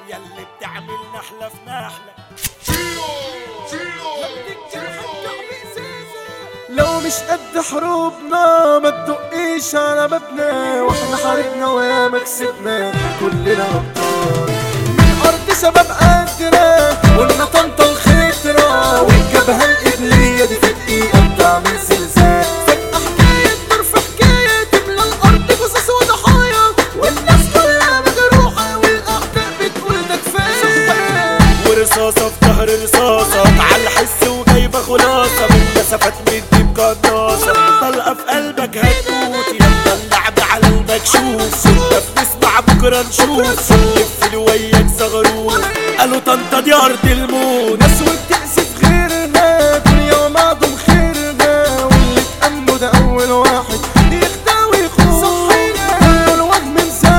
ياللي بتعمل نحلة في نحلة لو مش قد حروبنا ما تدقيش على بابنا واحنا حاربنا وياما كسبنا كلنا ابطال من ارض شباب قدنا قلنا طنطا الخطرة والجبهة القبلية دي في دقيقة بتعمل زلزال فجأة حكاية طرف حكاية تملى الارض قصص وضحايا والناس كلها مجروحة والاعداء بتقول ده كفاية ورصاصة في ظهر رصاصة على الحس وجايبة خلاصة من مسافات مدي بقناصة طلقة في قلبك هتموت يلا اللعب على المكشوف كنا بنسمع بكرة نشوف نلف وياك زغروف قالوا طنطا دي أرض الموت ناس وبتأسف غيرنا دنيا ومعظم خيرنا واللي تأمنه ده أول واحد يخدع ويخون صحينا كل الوهم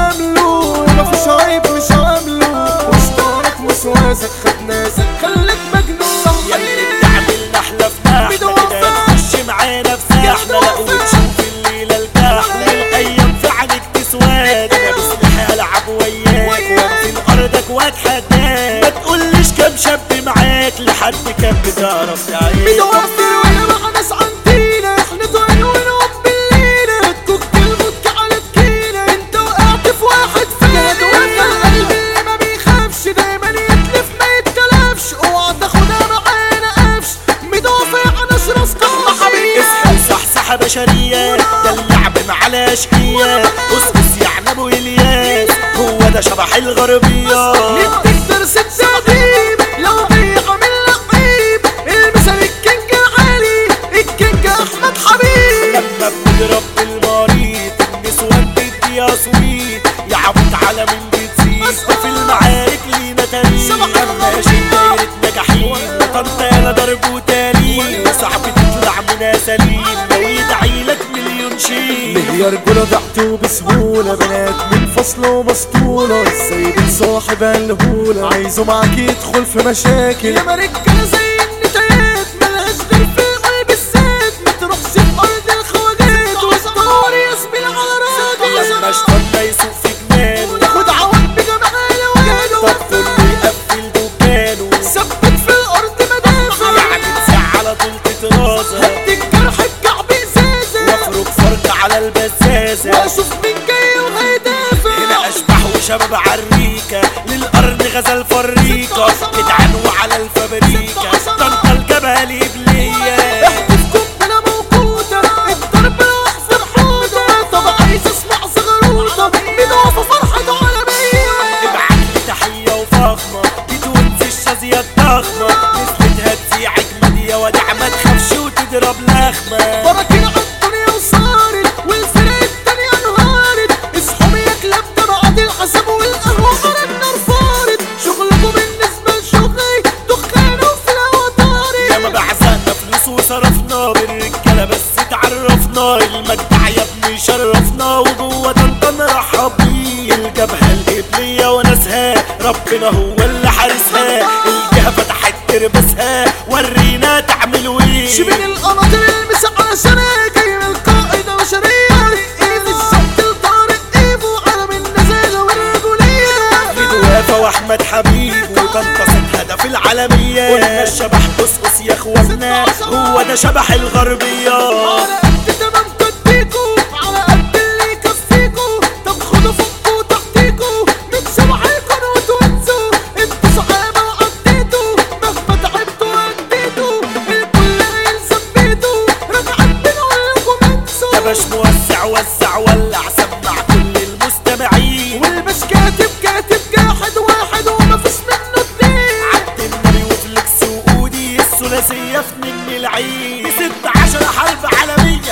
مسامله مفيش عيب مش عامله وشطارك وسواسك خد ناسك خليك مجنون ياللي صحيح بتعمل نحلة في نحلة كده تخش معانا في ساحنا لا وتشوف الليلة الكحلة الأيام في عينك تسواد أنا بسلاحي ألعب وياك وأنزل أرضك وأتحداك ما تقوليش كام شاب معاك لحد كان بتعرف تعيش بتوفر وانا مع ناس عندينا احنا طايرين ونقوم بالليلة الكوكتيل فودكا على تكيلة انت وقعت في واحد فينا توفى القلب اللي ما بيخافش دايما يتلف ما يتكلفش اوعى تاخدها معانا قفش مدافع عن اشرس قمة حبيبي اصحى وصحصحة بشرية ده اللعب مع الأشقياء قصقص يعني أبو إلياس هو ده شبح الغربية نديك درس التقديم لو ضيع من لعيب المثل الكينج عالي الكينج احمد حبيب لما بنضرب بالمريض النسوان بدي اصويت يا عبود على من بتزيد في المعارك لينا تاريخ ماشي دايرة نجاحين طنطا ضرب وتاريخ صعب تطلع منها سليم لو يدعي لك مليون شيء مليار رجولة ضعته بسهولة بنات من فصله ومسطولة ازاي بتصاحب الهولة عايزه معاك يدخل في مشاكل يا رجالة زي النتايات ملهاش غير في القلب الساد ما تروحش في ارض الخواجات واسطور يسبيل على راجل لما اشترنا يسوق في جنانه تاخد عوض بجمع الوجاد طب كله يقفل دكانه ثبت في الارض مدافع يعني تسع على طول تترازة هدي الجرح الكعب ازازة وافرك فرد على البزازة واشوف مين جاي وهيدافع هنا اشباح وشباب عريكة للقرن غزل فريقة جدعان وعلى الفبريكة طنطا الجبهة الإبلية احتفكم بلا موجودة الضرب احفر حودة طب عايز اسمع زغروطة بضعف فرحة عالمية ابعت لي تحية وفخمة بتونس الشاذية الضخمة نزلتها تذيع اجمد يا ودع ما تخافش وتضرب لخمة براكين عالدنيا وصارت والفرق التانية انهارت اصحوا يا كلاب ده بعد الحساب والقهوة على النار فارت شغلكم بالنسبة لشغلي دخان وفي الهوا طارت ياما بعزقنا فلوس وصرفنا بالرجالة بس اتعرفنا المجدع يا ابني شرفنا وجوه طنطا نرحب بيه الجبهة القبلية وناسها ربنا هو اللي حارسها الجهة فتحت تربسها ورينا تعملوا ايه شبين القناطر المسا عشان جاي من القائدة بشرية ايد السبت لطارق ايبو عالم النزالة والرجولية بدوافة واحمد حبيب وطنطا ست هدف العالمية قلنا الشبح قصقص يا اخوانا هو ده شبح الغربية على قد تمام تديكو على قد اللي يكفيكو طب خدوا فوقكو تحتيكو من سبعيكو وتونسوا انتوا صحابة وعديتوا مهما تعبتوا واديتوا الكل هيلزم بيتوا رجعت بنقول لكم انسوا يا باش موسع وسع ولع سمع كل المستمعين والباش كاتب كاتب جاحد واحد ومفيش منه اتنين عبد النبي وفليكس وقودي الثلاثية في من العيد ست عشر حرب عالمية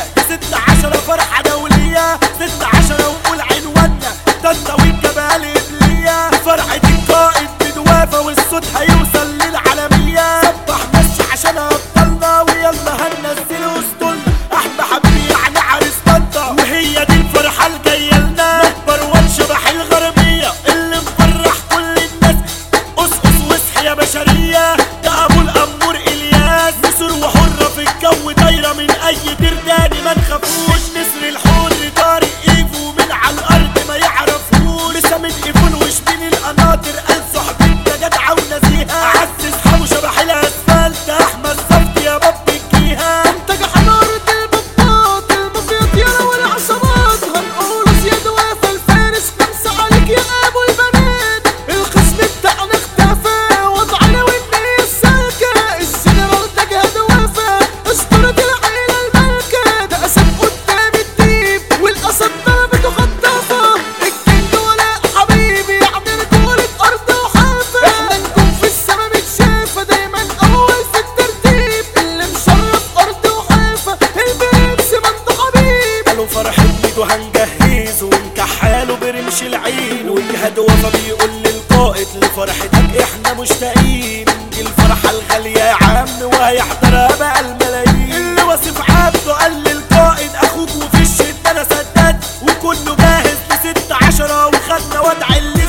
من القناطر قال صحبتنا جدعة ونزيهة أعز اصحابه شبح الاسفلت احمد صفت يا باب الجيهة منتج حضارة البطاط المفيض يا والعصابات هنقول زياد وافى الفارس خمسة عليك يا ابو البنات الخصم بتاعنا اختفى وضعنا والنية السالكة الجنرال ده جهاد وافى اسطورة العيلة المالكة ده اسد قدام الديب والاسد ضربته خطافة الكينج ولا حبيبي يعني رجولة ارض وحافة احنا نكون في السما متشافة دايما اول في الترتيب اللي مشرف ارض وحافة البيبسي منطقة حبيب قالوا فرح ميدو هنجهزه ونكحاله برمش العين وجهاد وفا بيقول للقائد لفرحتك احنا مشتاقين دي الفرحة الغالية يا عم وهيحضرها بقى الملايين اللي وصف عبده قال للقائد اخوك وفي الشدة انا سددت وكله جاهز لست عشرة وخدنا وضع اللي